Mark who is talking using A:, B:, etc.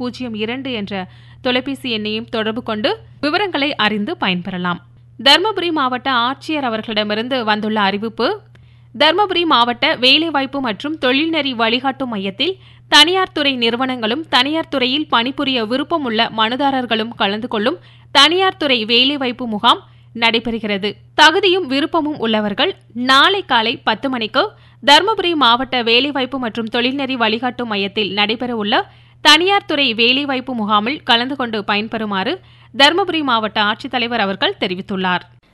A: பூஜ்ஜியம் இரண்டு என்ற தொலைபேசி எண்ணையும் தொடர்பு கொண்டு விவரங்களை அறிந்து பயன்பெறலாம் தருமபுரி மாவட்ட ஆட்சியர் அவர்களிடமிருந்து வந்துள்ள அறிவிப்பு தருமபுரி மாவட்ட வேலைவாய்ப்பு மற்றும் தொழில்நெறி வழிகாட்டும் மையத்தில் தனியார் துறை நிறுவனங்களும் தனியார் துறையில் பணிபுரிய விருப்பமுள்ள மனுதாரர்களும் கலந்து கொள்ளும் தனியார் துறை வேலைவாய்ப்பு முகாம் நடைபெறுகிறது தகுதியும் விருப்பமும் உள்ளவர்கள் நாளை காலை பத்து மணிக்கு தருமபுரி மாவட்ட வேலைவாய்ப்பு மற்றும் தொழில்நெறி வழிகாட்டும் மையத்தில் நடைபெறவுள்ள தனியார் துறை வேலைவாய்ப்பு முகாமில் கலந்து கொண்டு பயன்பெறுமாறு தருமபுரி மாவட்ட ஆட்சித்தலைவர் அவர்கள் தெரிவித்துள்ளார்